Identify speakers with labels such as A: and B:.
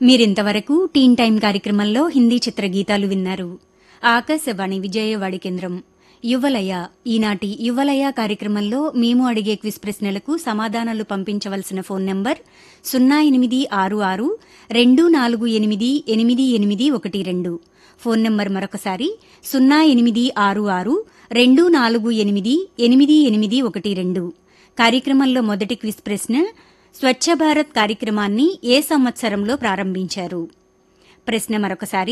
A: మీరింతవరకు టీన్ టైం కార్యక్రమంలో హిందీ చిత్ర గీతాలు విన్నారు ఆకాశవాణి విజయవాడి కేంద్రం యువలయ ఈనాటి యువలయ కార్యక్రమంలో మేము అడిగే క్విజ్ ప్రశ్నలకు సమాధానాలు పంపించవలసిన ఫోన్ నంబర్ సున్నా ఎనిమిది ఆరు ఆరు రెండు నాలుగు ఎనిమిది ఎనిమిది ఎనిమిది ఒకటి రెండు ఫోన్ నంబర్ మరొకసారి సున్నా ఎనిమిది ఆరు ఆరు రెండు నాలుగు ఎనిమిది ఎనిమిది ఎనిమిది ఒకటి రెండు కార్యక్రమంలో మొదటి క్విజ్ ప్రశ్న స్వచ్ఛ భారత్ కార్యక్రమాన్ని ఏ సంవత్సరంలో ప్రారంభించారు ప్రశ్న మరొకసారి